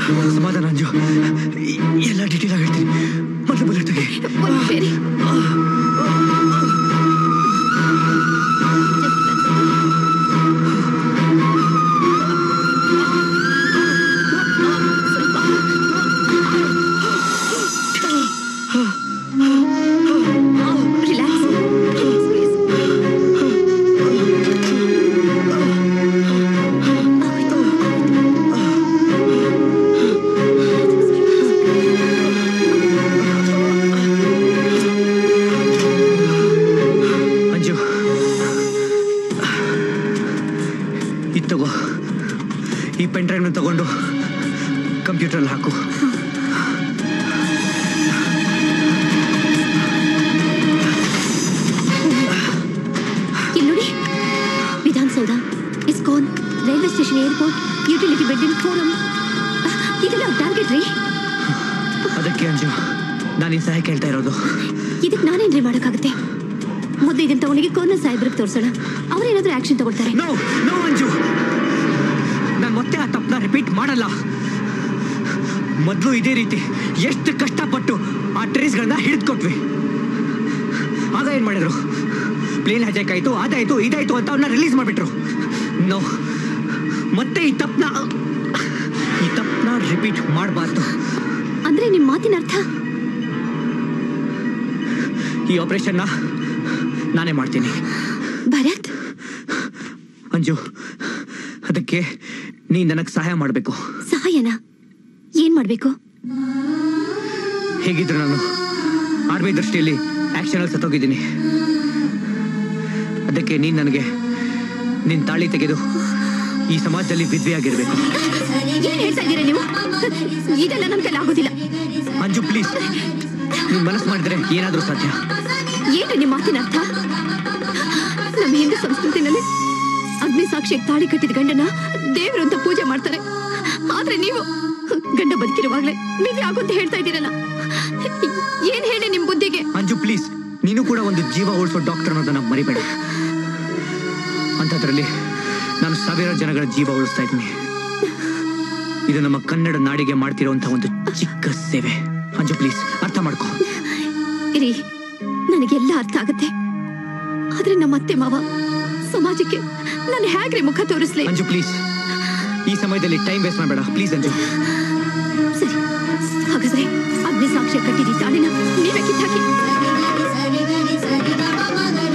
ಸಮಾಧಾನ ಅಂಜು ಎ- ಎಲ್ಲ ಡೀಟೇಲ್ ಆಗಿ ಹೇಳ್ತೀನಿ ಮೊದಲು ಬುಲೆಟ್ ತೆಗಿ ಒಂದ್ ನಿಮಿಷ ಇರಿ. ರಿಲ್ಯಾಕ್ಸ್ ರಿಲ್ಯಾಕ್ಸ್ ಪ್ಲೀಸ್ ಅಂಜು ಇದು ತಗೋ ಈ ಪೆನ್ ಡ್ರೈವ್ನ ತಗೊಂಡು ಕಂಪ್ಯೂಟರ್ ಹಾಕು ಇಲ್ಲಿ ನೋಡಿ Vidhana Soudha ISKCON railway station airport utility building forum ಇದೆಲ್ಲ ಟಾರ್ಗೆಟ್ ರೀ ಅದಕ್ಕೆ ಅಂಜು ನಾನು ಈ ಸಹಾಯ ಕೇಳ್ತಾ ಇರೋದು ಇದಕ್ಕೆ ನಾನೇನ್ರಿ ಮಾಡೋಕ್ಕಾಗುತ್ತೆ ಮೊದಲು ಇದನ್ನ ತಗೊಂಡಿಗೆ ಕೋರ್ನರ್ ಸಾಹೇಬ್ರಿಗೆ ತೋರಿಸೋಣ ಅವ್ರೇನಾದ್ರೂ ಆಕ್ಷನ್ ತಗೊಳ್ತಾರೆ ನೋ ನೋ ಅಂಜು ನಾನು ಮತ್ತೆ ಆ ತಪ್ಪನ್ನ ರಿಪೀಟ್ ಮಾಡಲ್ಲ ಮೊದಲು ಇದೇ ರೀತಿ ಎಷ್ಟು ಕಷ್ಟಪಟ್ಟು ಆ ಟ್ರೇಸ್ಗಳನ್ನ ಹಿಡಿದ್ಕೊಟ್ವಿ ಆಗ ಏನ್ ಮಾಡಿದ್ರು ಪ್ಲೇನ್ ಹಜಾಕ್ ಆಯ್ತು ಅದಾಯ್ತು ಇದಾಯ್ತು ಅಂತ ಅವನ್ನ ರಿಲೀಸ್ ಮಾಡಿಬಿಟ್ರು ನೋ ಮತ್ತೆ ಈ ತಪ್ಪನ ಈ ತಪ್ಪನ ರಿಪೀಟ್ ಮಾಡಬಾರ್ದು ಅಂದ್ರೆ ನಿಮ್ ಮಾತಿನ ಅರ್ಥ ಈ ಆಪರೇಷನ್ನ ನಾನೇ ಮಾಡ್ತೀನಿ ಭರತ್ ಅಂಜು ಅದಕ್ಕೆ ನೀನ್ ನನಗೆ ಸಹಾಯ ಮಾಡಬೇಕು ಸಹಾಯನ ಏನ್ ಮಾಡ್ಬೇಕು ಹೇಗಿದ್ರು ನಾನು ಆರ್ಮಿ ದೃಷ್ಟಿಯಲ್ಲಿ ಆಕ್ಷನ್ ಅಲ್ಲಿ ಸತ್ತೋಗಿದ್ದೀನಿ ಅದಕ್ಕೆ ನೀನ್ ನನಗೆ ನಿನ್ ತಾಳಿ ತೆಗೆದು ಈ ಸಮಾಜದಲ್ಲಿ ವಿದ್ವೆಯಾಗಿರ್ಬೇಕು ಏನ್ ಹೇಳ್ತಾ ಇದ್ದೀರಾ ನೀವು ಇದೆಲ್ಲ ನನ್ ಕೈಲಿ ಆಗೋದಿಲ್ಲ ಅಂಜು ಪ್ಲೀಸ್ ನೀನ್ ಮನಸ್ಸು ಮಾಡಿದ್ರೆ ಏನಾದ್ರೂ ಸಾಧ್ಯ ಏನು ನಿಮ್ಮ ಮಾತಿನ ಅರ್ಥ ನಮ್ಮ ಹಿಂದೂ ಸಂಸ್ಕೃತಿನಲ್ಲಿ ಅಗ್ನಿ ಸಾಕ್ಷಿಗೆ ತಾಳಿ ಕಟ್ಟಿದ ಗಂಡನ ದೇವರು ಅಂತ ಪೂಜೆ ಮಾಡ್ತಾರೆ ಆದ್ರೆ ನೀವು ಗಂಡ ಬದುಕಿರುವಾಗ್ಲೇ ಮದುವೆ ಆಗು ಅಂತ ಹೇಳ್ತಾ ಇದ್ದೀರಲ್ಲ ಏನ್ ಹೇಳಿ ನಿಮ್ ಬುದ್ಧಿಗೆ ಅಂಜು ಪ್ಲೀಸ್ ನೀನು ಕೂಡ ಒಂದು ಜೀವ ಉಳಿಸೋ ಡಾಕ್ಟರ್ ಅನ್ನೋದನ್ನ ಮರಿಬೇಡ ಅಂಥದ್ರಲ್ಲಿ ನಾನು ಸಾವಿರ ಜನಗಳ ಜೀವ ಉಳಿಸ್ತಾ ಇದ್ದೀನಿ ಇದು ನಮ್ಮ ಕನ್ನಡ ನಾಡಿಗೆ ಮಾಡ್ತಿರೋಂಥ ಒಂದು ಚಿಕ್ಕ ಸೇವೆ ಅಂಜು ಪ್ಲೀಸ್ ಅರ್ಥ ಮಾಡ್ಕೋ ಇರಿ ನನಗೆಲ್ಲ ಅರ್ಥ ಆಗುತ್ತೆ ಆದ್ರೆ ನಮ್ಮ ಅತ್ತೆ ಮಾವ ಸಮಾಜಕ್ಕೆ ನಾನು ಹೇಗ್ರೆ ಮುಖ ತೋರಿಸ್ಲಿ ಅಂಜು ಪ್ಲೀಸ್ ಈ ಸಮಯದಲ್ಲಿ ಟೈಮ್ ವೇಸ್ಟ್ ಮಾಡಬೇಡ ಪ್ಲೀಸ್ ಅಂಜು ಸರಿ ಹಾಗಾದ್ರೆ ಅಗ್ನಿ ಸಾಕ್ಷ್ಯ ಕಟ್ಟಿದಿ ತಾಳಿನ ನೀವೇ ಕಿತ್ತಾಕಿ